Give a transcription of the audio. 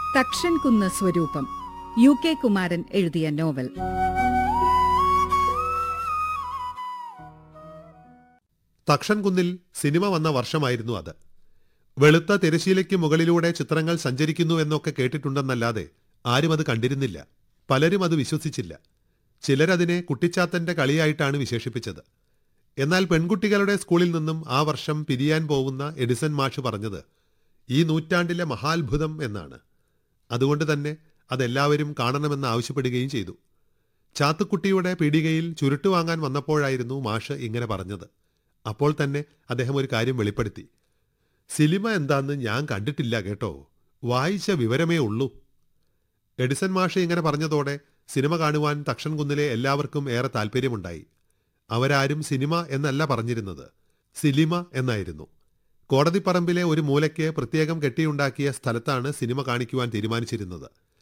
തക്ഷൻ കുന്ന് സ്വരൂപം U K Kumaran എഴുതിയ നോവൽ തക്ഷൻകുന്നിൽ സിനിമ വന്ന വർഷമായിരുന്നു അത് വെളുത്ത തിരശീലയ്ക്ക് മുകളിലൂടെ ചിത്രങ്ങൾ സഞ്ചരിക്കുന്നു എന്നൊക്കെ കേട്ടിട്ടുണ്ടെന്നല്ലാതെ ആരും അത് കണ്ടിരുന്നില്ല പലരും അത് വിശ്വസിച്ചില്ല ചിലരതിനെ കുട്ടിച്ചാത്തന്റെ കളിയായിട്ടാണ് വിശേഷിപ്പിച്ചത് എന്നാൽ പെൺകുട്ടികളുടെ സ്കൂളിൽ നിന്നും ആ വർഷം പിരിയാൻ പോകുന്ന എഡിസൺ മാഷ് പറഞ്ഞത് ഈ നൂറ്റാണ്ടിലെ മഹാത്ഭുതം എന്നാണ് അതുകൊണ്ട് തന്നെ അതെല്ലാവരും കാണണമെന്ന് ആവശ്യപ്പെടുകയും ചെയ്തു ചാത്തുക്കുട്ടിയുടെ പീടികയിൽ ചുരുട്ട് വാങ്ങാൻ വന്നപ്പോഴായിരുന്നു മാഷ് ഇങ്ങനെ പറഞ്ഞത് അപ്പോൾ തന്നെ അദ്ദേഹം ഒരു കാര്യം വെളിപ്പെടുത്തി സിനിമ എന്താന്ന് ഞാൻ കണ്ടിട്ടില്ല കേട്ടോ വായിച്ച വിവരമേ ഉള്ളൂ എഡിസൺ മാഷ് ഇങ്ങനെ പറഞ്ഞതോടെ സിനിമ കാണുവാൻ തക്ഷൻകുന്നിലെ എല്ലാവർക്കും ഏറെ താല്പര്യമുണ്ടായി അവരാരും സിനിമ എന്നല്ല പറഞ്ഞിരുന്നത് സിലിമ എന്നായിരുന്നു കോടതിപ്പറമ്പിലെ ഒരു മൂലയ്ക്ക് പ്രത്യേകം കെട്ടിയുണ്ടാക്കിയ സ്ഥലത്താണ് സിനിമ കാണിക്കുവാൻ തീരുമാനിച്ചിരുന്നത്